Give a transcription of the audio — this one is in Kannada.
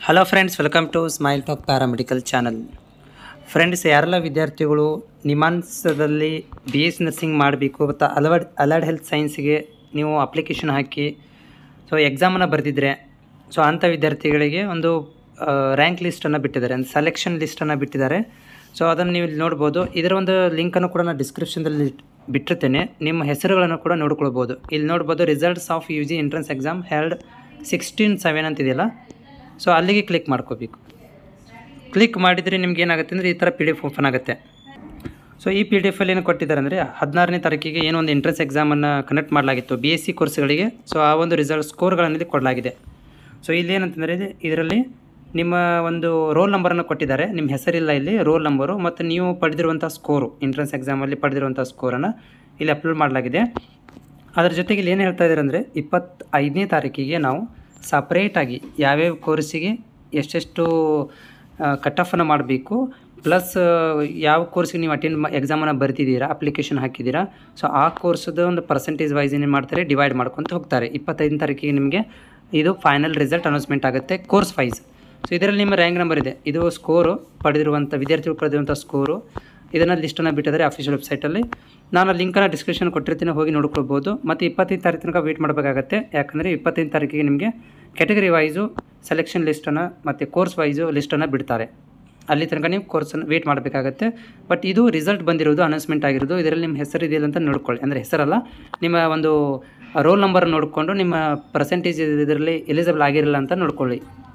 hello friends welcome to Smile Talk paramedical channel friends ಯಾರೆಲ್ಲ ವಿದ್ಯಾರ್ಥಿಗಳು ನಿಮಾನ್ಸದಲ್ಲಿ ಬಿ ಎಸ್ ನರ್ಸಿಂಗ್ ಮಾಡಬೇಕು ಮತ್ತು ಅಲವಡ್ ಅಲರ್ಡ್ ಹೆಲ್ತ್ ಸೈನ್ಸ್ಗೆ ನೀವು ಅಪ್ಲಿಕೇಶನ್ ಹಾಕಿ ಸೊ ಎಕ್ಸಾಮನ್ನು ಬರೆದಿದ್ರೆ ಸೊ ಅಂಥ ವಿದ್ಯಾರ್ಥಿಗಳಿಗೆ ಒಂದು ರ್ಯಾಂಕ್ ಲಿಸ್ಟನ್ನು ಬಿಟ್ಟಿದ್ದಾರೆ ಅಂದರೆ ಸೆಲೆಕ್ಷನ್ ಲಿಸ್ಟನ್ನು ಬಿಟ್ಟಿದ್ದಾರೆ ಸೊ ಅದನ್ನು ನೀವು ಇಲ್ಲಿ ನೋಡ್ಬೋದು ಇದರ ಒಂದು ಲಿಂಕನ್ನು ಕೂಡ ನಾನು ಡಿಸ್ಕ್ರಿಪ್ಷನ್ದಲ್ಲಿ ಬಿಟ್ಟಿರ್ತೇನೆ ನಿಮ್ಮ ಹೆಸರುಗಳನ್ನು ಕೂಡ ನೋಡ್ಕೊಳ್ಬೋದು ಇಲ್ಲಿ ನೋಡ್ಬೋದು results of U G entrance exam held sixteen seven ಅಂತಿದೆಯಲ್ಲ ಸೊ ಅಲ್ಲಿಗೆ ಕ್ಲಿಕ್ ಮಾಡ್ಕೋಬೇಕು ಕ್ಲಿಕ್ ಮಾಡಿದರೆ ನಿಮ್ಗೆ ಏನಾಗುತ್ತೆ ಅಂದರೆ ಈ ಥರ ಪಿ ಡಿ ಎಫ್ ಓಪನ್ ಆಗುತ್ತೆ ಸೊ ಈ ಪಿ ಡಿ ಎಫಲ್ಲಿ ಏನು ಕೊಟ್ಟಿದ್ದಾರೆ ಅಂದರೆ ಹದಿನಾರನೇ ತಾರೀಕಿಗೆ ಏನೋ ಒಂದು ಎಂಟ್ರೆನ್ಸ್ ಎಕ್ಸಾಮನ್ನು ಕಂಡಕ್ಟ್ ಮಾಡಲಾಗಿತ್ತು ಬಿ ಎಸ್ ಸಿ ಕೋರ್ಸ್ಗಳಿಗೆ ಸೊ ಆ ಒಂದು ರಿಸಲ್ಟ್ ಸ್ಕೋರ್ಗಳನ್ನು ಇಲ್ಲಿ ಕೊಡಲಾಗಿದೆ ಸೊ ಇಲ್ಲಿ ಏನಂತಂದರೆ ಇದರಲ್ಲಿ ನಿಮ್ಮ ಒಂದು ರೋಲ್ ನಂಬರನ್ನು ಕೊಟ್ಟಿದ್ದಾರೆ ನಿಮ್ಮ ಹೆಸರಿಲ್ಲ ಇಲ್ಲಿ ರೋಲ್ ನಂಬರು ಮತ್ತು ನೀವು ಪಡೆದಿರುವಂಥ ಸ್ಕೋರು ಎಂಟ್ರೆನ್ಸ್ ಎಕ್ಸಾಮಲ್ಲಿ ಪಡೆದಿರುವಂಥ ಸ್ಕೋರನ್ನು ಇಲ್ಲಿ ಅಪ್ಲೋಡ್ ಮಾಡಲಾಗಿದೆ ಅದರ ಜೊತೆಗೆ ಇಲ್ಲಿ ಏನು ಹೇಳ್ತಾ ಇದ್ದಾರೆ ಅಂದರೆ ಇಪ್ಪತ್ತೈದನೇ ತಾರೀಕಿಗೆ ನಾವು ಸಪ್ರೇಟಾಗಿ ಯಾವ್ಯಾವ ಕೋರ್ಸಿಗೆ ಎಷ್ಟೆಷ್ಟು ಕಟ್ ಆಫನ್ನು ಮಾಡಬೇಕು ಪ್ಲಸ್ ಯಾವ ಕೋರ್ಸಿಗೆ ನೀವು ಅಟೆಂಡ್ ಎಕ್ಸಾಮನ್ನು ಬರ್ತಿದ್ದೀರಾ ಅಪ್ಲಿಕೇಶನ್ ಹಾಕಿದ್ದೀರಾ ಸೊ ಆ ಕೋರ್ಸದ ಒಂದು ಪರ್ಸೆಂಟೇಜ್ ವೈಸ್ ಏನು ಮಾಡ್ತಾರೆ ಡಿವೈಡ್ ಮಾಡ್ಕೊತ ಹೋಗ್ತಾರೆ ಇಪ್ಪತ್ತೈದನೇ ತಾರೀಕಿಗೆ ನಿಮಗೆ ಇದು ಫೈನಲ್ ರಿಸಲ್ಟ್ ಅನೌನ್ಸ್ಮೆಂಟ್ ಆಗುತ್ತೆ ಕೋರ್ಸ್ ವೈಸ್ ಸೊ ಇದರಲ್ಲಿ ನಿಮ್ಮ ರ್ಯಾಂಕ್ ನಂಬರ್ ಇದೆ ಇದು ಸ್ಕೋರು ಪಡೆದಿರುವಂಥ ವಿದ್ಯಾರ್ಥಿಗಳು ಪಡೆದಿರುವಂಥ ಸ್ಕೋರು ಇದನ್ನು ಲಿಸ್ಟನ್ನು ಬಿಟ್ಟಿದ್ದಾರೆ ಅಫಿಷಿಯಲ್ ವೆಬ್ಸೈಟಲ್ಲಿ ನಾನು ಲಿಂಕನ್ನು ಡಿಸ್ಕ್ರಿಪ್ಷನ್ ಕೊಟ್ಟಿರ್ತೀನಿ ಹೋಗಿ ನೋಡ್ಕೊಳ್ಬೋದು ಮತ್ತು ಇಪ್ಪತ್ತೈದು ತಾರೀಕು ತನಕ ವೇಟ್ ಮಾಡಬೇಕಾಗತ್ತೆ ಯಾಕಂದರೆ ಇಪ್ಪತ್ತೈದು ತಾರೀಕಿಗೆ ನಿಮಗೆ ಕ್ಯಾಟಗರಿ ವೈಸು ಸೆಲೆಕ್ಷನ್ ಲಿಸ್ಟನ್ನು ಮತ್ತು ಕೋರ್ಸ್ ವೈಸು ಲಿಸ್ಟನ್ನು ಬಿಡ್ತಾರೆ ಅಲ್ಲಿ ತನಕ ನೀವು ಕೋರ್ಸನ್ನು ವೇಟ್ ಮಾಡಬೇಕಾಗತ್ತೆ ಬಟ್ ಇದು ರಿಸಲ್ಟ್ ಬಂದಿರೋದು ಅನೌನ್ಸ್ಮೆಂಟ್ ಆಗಿರೋದು ಇದರಲ್ಲಿ ನಿಮ್ಮ ಹೆಸರು ಇದೆಯಲ್ಲ ಅಂತ ನೋಡ್ಕೊಳ್ಳಿ ಅಂದರೆ ಹೆಸರಲ್ಲ ನಿಮ್ಮ ಒಂದು ರೋಲ್ ನಂಬರ್ ನೋಡಿಕೊಂಡು ನಿಮ್ಮ ಪರ್ಸೆಂಟೇಜ್ ಇದರಲ್ಲಿ ಎಲಿಜಿಬಲ್ ಆಗಿರಲ್ಲ ಅಂತ ನೋಡ್ಕೊಳ್ಳಿ